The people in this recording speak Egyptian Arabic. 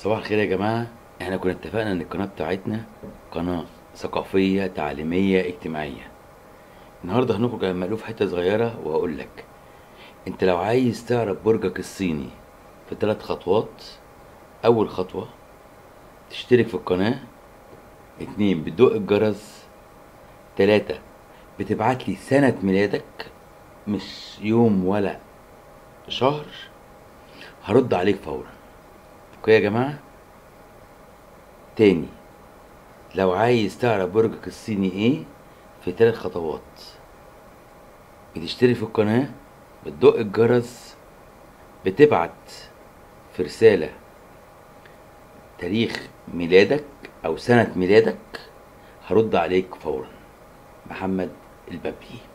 صباح الخير يا جماعة احنا كنا اتفقنا ان القناة بتاعتنا قناة ثقافية تعليمية اجتماعية النهاردة هنخرج عن مألوف حتة صغيرة وهقول لك انت لو عايز تعرف برجك الصيني في ثلاث خطوات اول خطوة تشترك في القناة اتنين بتدق الجرس تلاتة بتبعت لي سنة ميلادك مش يوم ولا شهر هرد عليك فورا اوكي يا جماعة تاني لو عايز تعرف برجك الصيني ايه في ثلاث خطوات بتشترك في القناة بتدق الجرس بتبعت في رسالة تاريخ ميلادك او سنة ميلادك هرد عليك فورا محمد البابلي